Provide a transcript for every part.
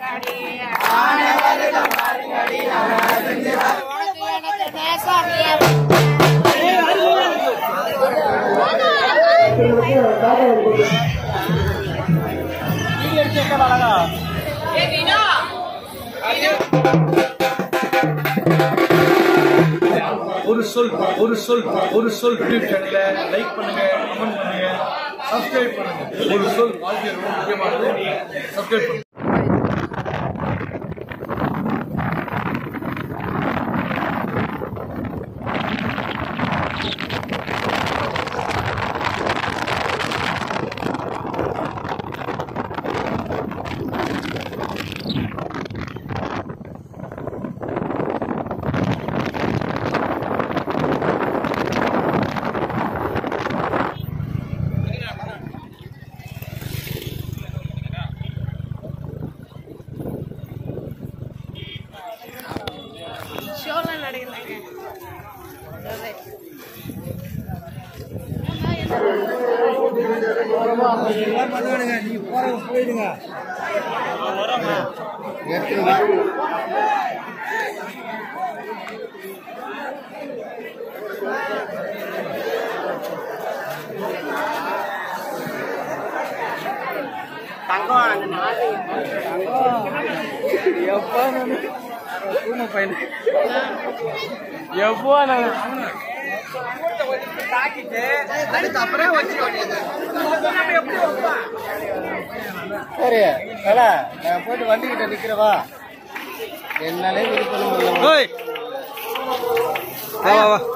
பாருங்கடி உனக்கு எனக்கு நேசமியே ஒரு சொல் ஒரு சொல் ஒரு சொல் யூடியூப் சேனலை லைக் பண்ணுங்க கமெண்ட் பண்ணுங்க சப்ஸ்கிரைப் பண்ணுங்க ஒரு சொல் வாழ்க்கை ரொம்ப முக்கியமானது சப்ஸ்கிரைப் பண்ணுங்க ஷோல நடிக்கிறாங்க சரி வேல நான் போயிட்டு வண்டி கிட்ட நிக்கிறவா என்னாலே இது பண்ண முடியல வா வா வா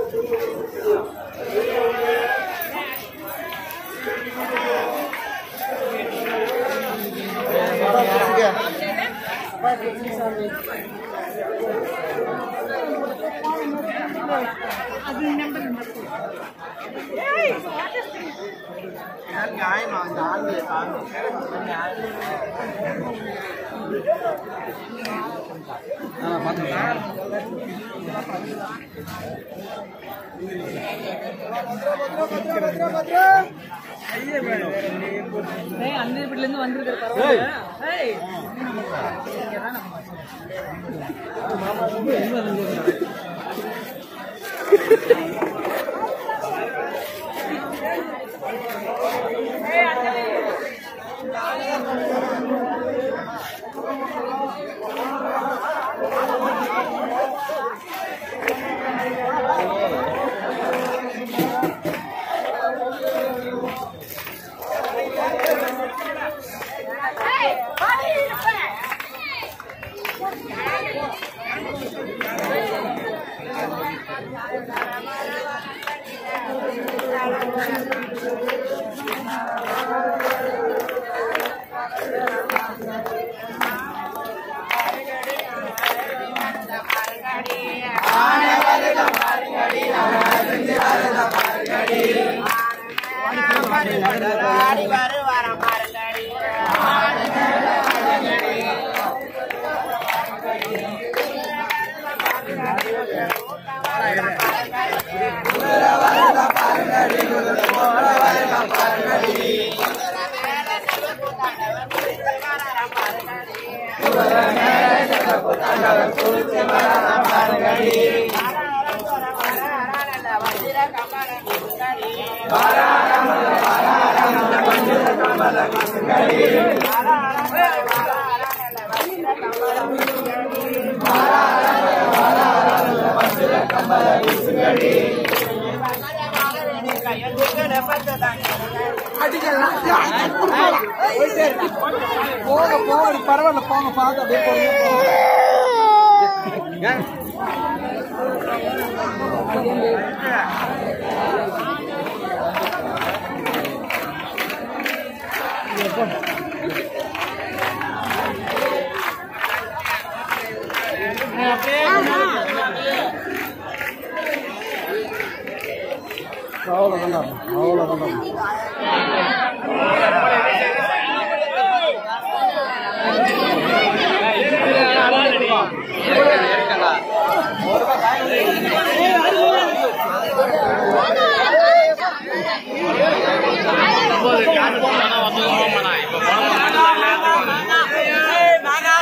ஆடி வரு வரம் பாருங்கடி போக போக பரவாயில்ல போங்க பாக்க அப்படியே போங்க அவ்வளோதான் அவ்வளோதான் இப்போ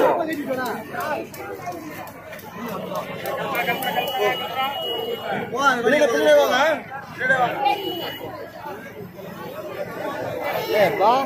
ஏப்பா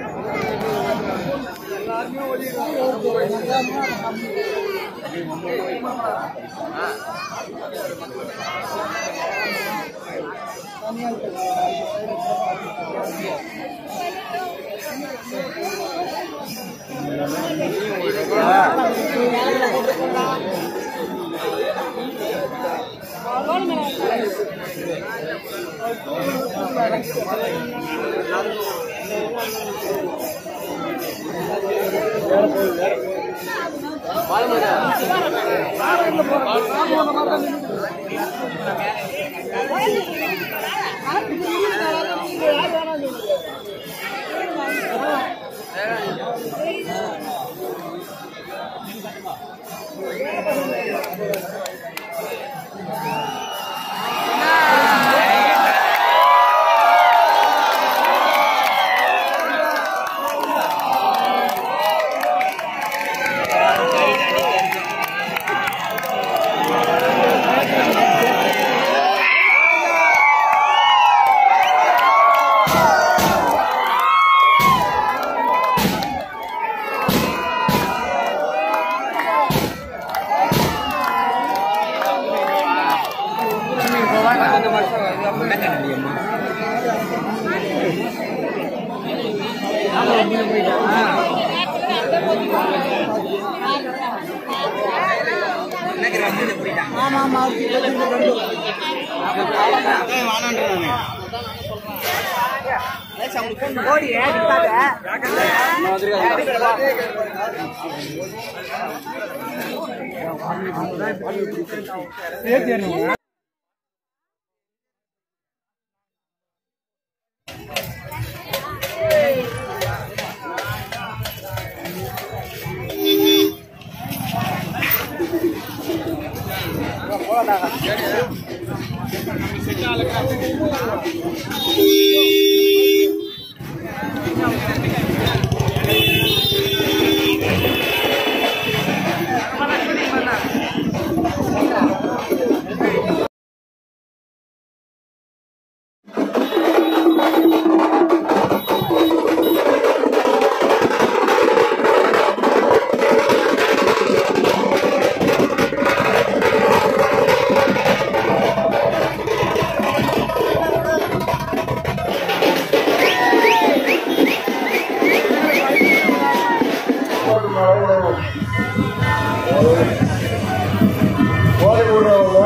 போதை விடுறவங்க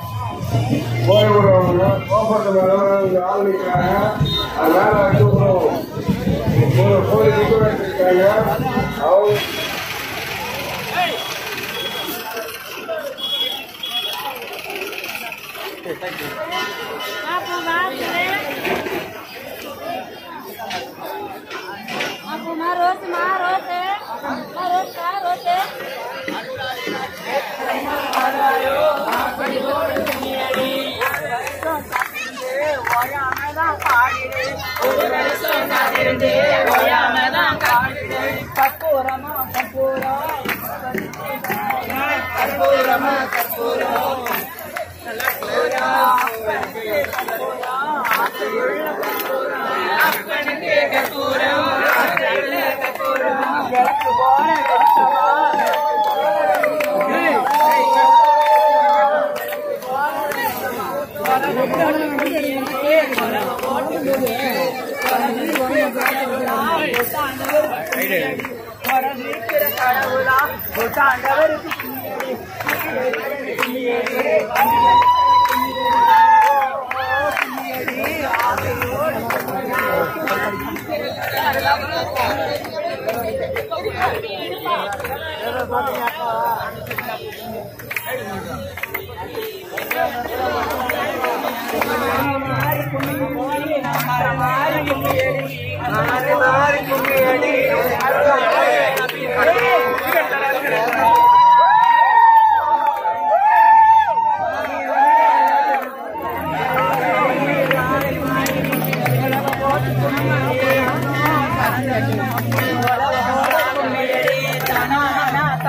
போதை விடுறவங்க கோபுரத்து மேல இங்க ஆள் நிற்கிறாங்க அதனால தூக்குறோம் ஒரு போதை நிற்க வச்சிருக்காங்க அவங்க Aku marut, marut, eh. Marut, marut, eh.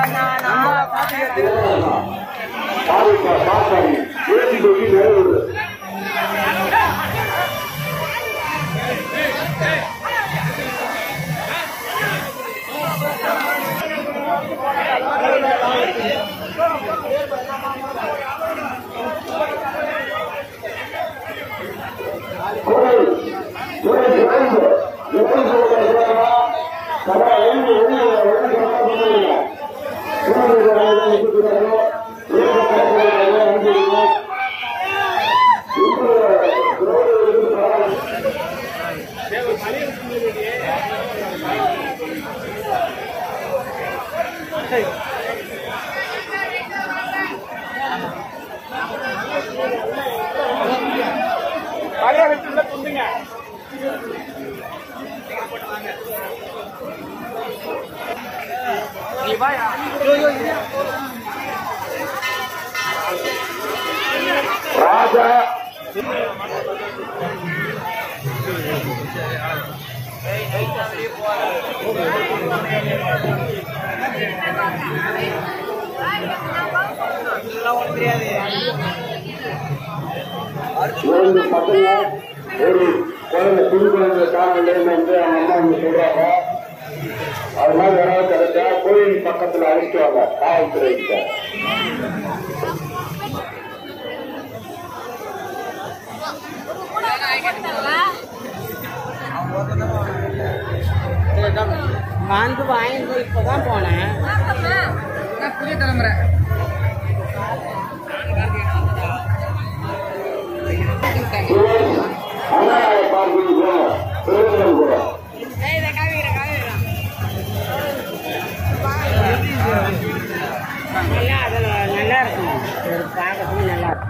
ஆதிக்கா பாப்பாடி ஏற்றி போய் நேரம் கோயில் கோயில் இறந்து எப்படி சொல்லுங்க கடை எழுதி எழுதி எழுதி சொல்லுங்க ராஜா இரண்டு பசங்க ஒரு குழந்தை புது குழந்தை காணலன்னு வந்து அவங்க அம்மா வந்து சொல்றாங்க அது மாதிரி யாராவது கிடைச்சா கோயில் பக்கத்துல அழைச்சு வாங்க காவல்துறை கிட்ட வந்து வாங்கிட்டு இப்பதான் போனேன் அண்ணா பார்க்கிங் போங்க பிரயோஜனம் கூட நல்லா அதில் நல்லா இருக்கும் ஒரு பார்க்கறதுக்கு நல்லா இருக்கும்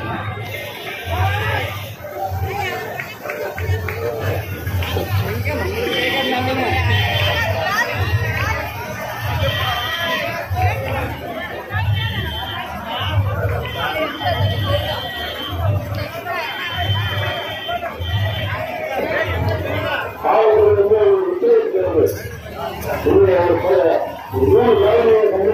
காவல்துறை வந்து ஒரு உத்தரவிட்டிருக்கிறது. உங்களுடைய ஒரு ப- ஒரு நூறு வேலையை கண்டு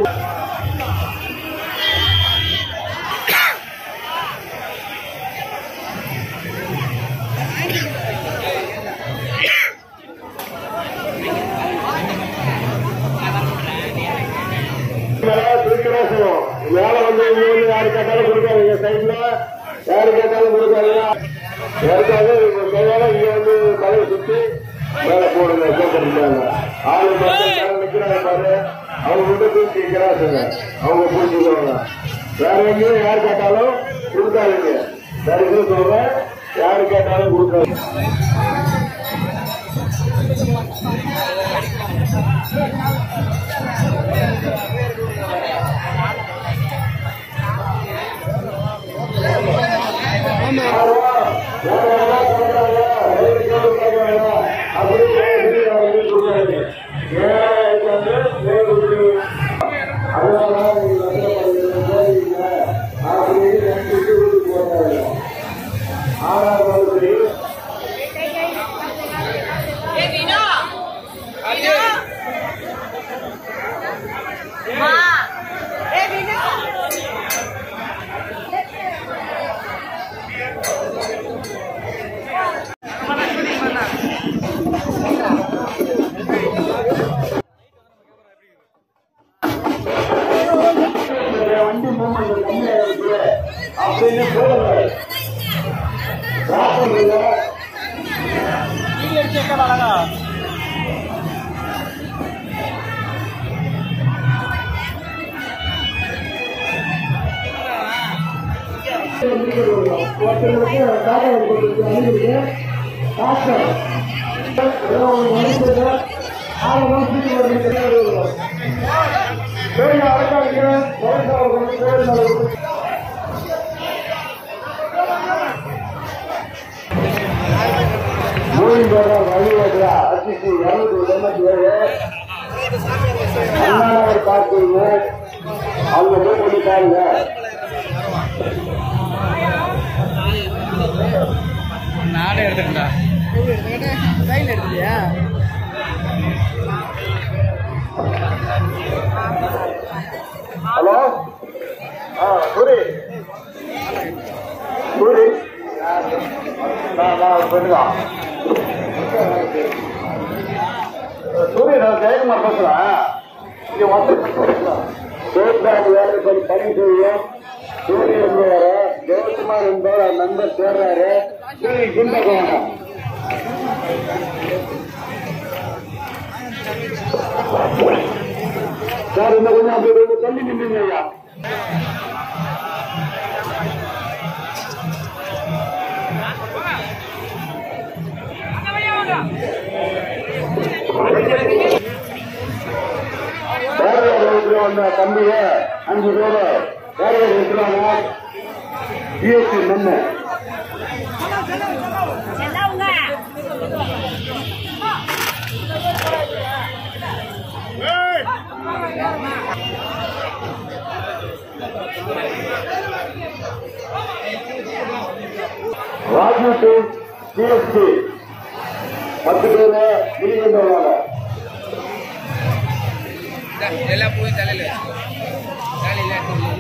திருக்கராசனம் வேலை வந்து இங்க வந்து யாரு கேட்டாலும் கொடுக்காதீங்க சைட்ல யாரு கேட்டாலும் கொடுக்காதீங்க யாருக்காக உங்க கையால இங்க வந்து தலையை சுத்தி வேலை போடுங்க கேட்கறாங்க ஆளு பார்த்து மேல நிக்கிறாங்க பாரு அவங்க மட்டும் தூக்கி கிராசுங்க அவங்க புரிஞ்சுக்குவாங்க வேற எங்கேயும் யார் கேட்டாலும் கொடுக்காதீங்க வேற எதுவும் சொல்றேன் யாரு கேட்டாலும் கொடுக்காதீங்க வண்டி மூமெண்ட் கம்மியா இருக்கு அப்படின்னு சொல்லுங்க ராசன் ஒருத்தருக்கு டாடா கொடுத்துருக்கு அனுப்பிருக்கு டாக்டர் ஏதோ ஒரு மனுஷங்க ஆறு மாசத்துக்கு ஒரு தெரியாது பேர் அடக்காதீங்க வயசாக பேர் மூணு பேர் வழியோடுறா அரிசி இருநூத்தி எண்பத்தி ஏழு அண்ணாநகர் பார்க்கிங்க அவங்க போய் பண்ணி பாருங்க நானே எடுத்துக்கிட்டா கையில் எடுத்துட்டியா சத்தமா பேசுறேன் இங்க வந்து ஸ்டேட் பேங்க் வேலை கொஞ்சம் பணி செய்யும் சூரியன் என்பவர ஜெயக்குமார் என்பவர் நண்பர் சேர்றாரு பின்பக்கம் சார் இந்த கொஞ்சம் அப்படி கொஞ்சம் தள்ளி நின்றுங்க ஐயா வேற ரோட்ல வந்த தம்பிய அஞ்சு பேரு வேற இருக்கிறாங்க பிஎஸ்சி மண்ணு ராஜு டு பிஎஸ்சி பத்து பேரு வெளியிட்டு வருவாங்க எல்லாம் போய் தலையில தலையில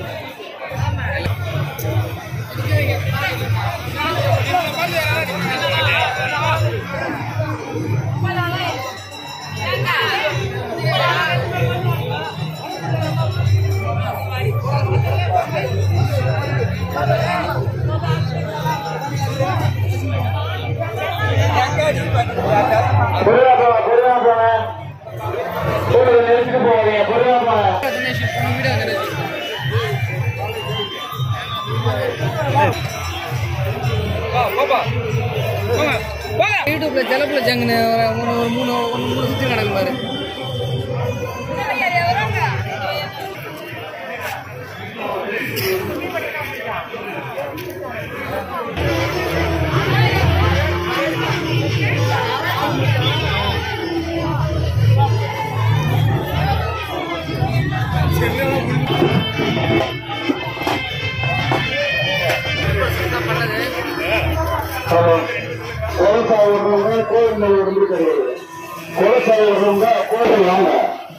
பொருளா போங்க பொருளா போங்க பொருளை நிறுத்திட்டு போவாதீங்க பொருளா போங்க வீடு அங்கே யூடியூப்ல ஜலப்புல ஜங்குன்னு ஒரு ஒரு மூணு ஒரு மூணு சுற்றி நடக்கும் பாரு விவசாயம் விடுறவங்க கோயில் மேல இருந்து கிடையாது விவசாயம் விடுறவங்க கோயில் வாங்க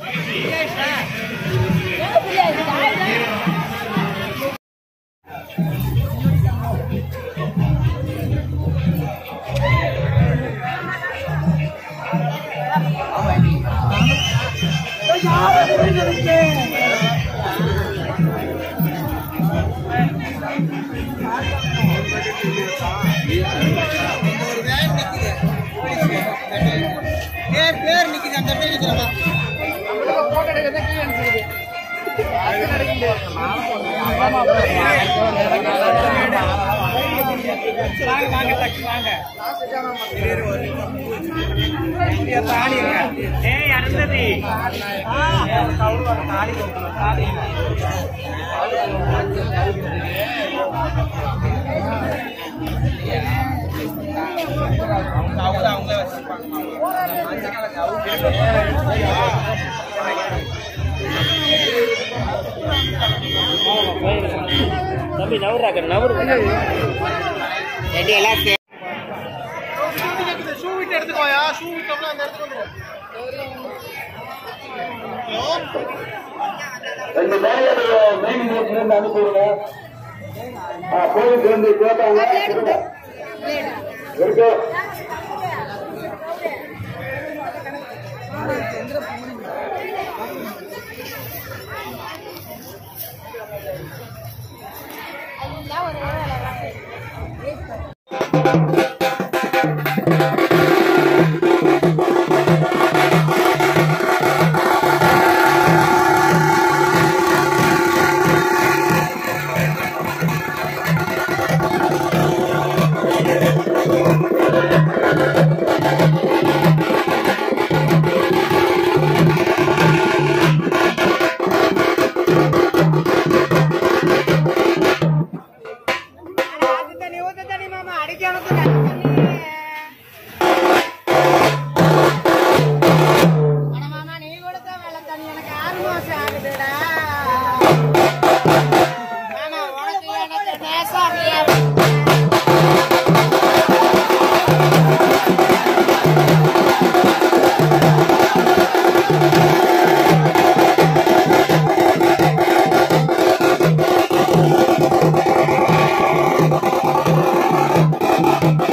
பேர் பேர் நிக்குது அந்த இடத்துல நிக்கிறமா போட்டோ எடுக்கிறதா கீழே நிக்குது தம்பி நவராக்க நவரு எல்லாம் ஷூ விட்டு எடுத்துக்கோயா ஷூ விட்டோம்னா அந்த இடத்துக்கு வந்துடும் ரெண்டு பேரையும் மெயின் ரோட்ல இருந்து அனுப்பிவிடுங்க ஆ, போயிட்டு வந்து கேட்டாங்க கொடுங்க. இருக்கு நீ கொடுத்த வெள்ள தண்ணி எனக்கு ஆறு மாசம் ஆகுதுடா ஆமா உனக்கு எனக்கு நேசாமியா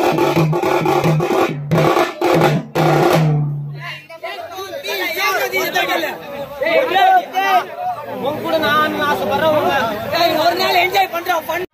ஏன் உன் கூட நான் ஆசைப்படுறேன் ஒரு நாள் என்ஜாய் பண்றோம் fun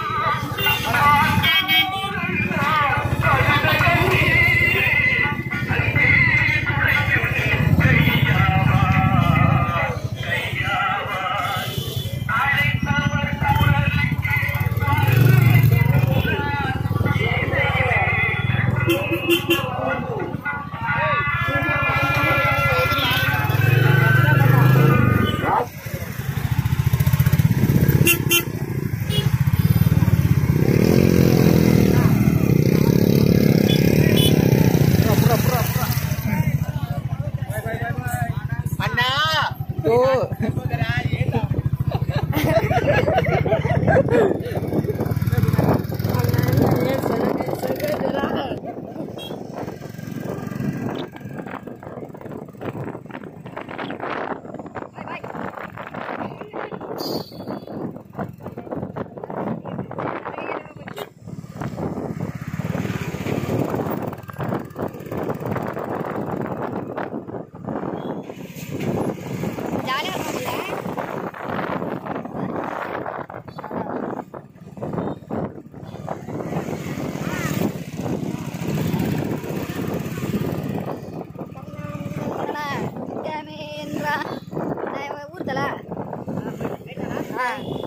ஜாலியா இருக்கும்ல ஊர்தல ஆ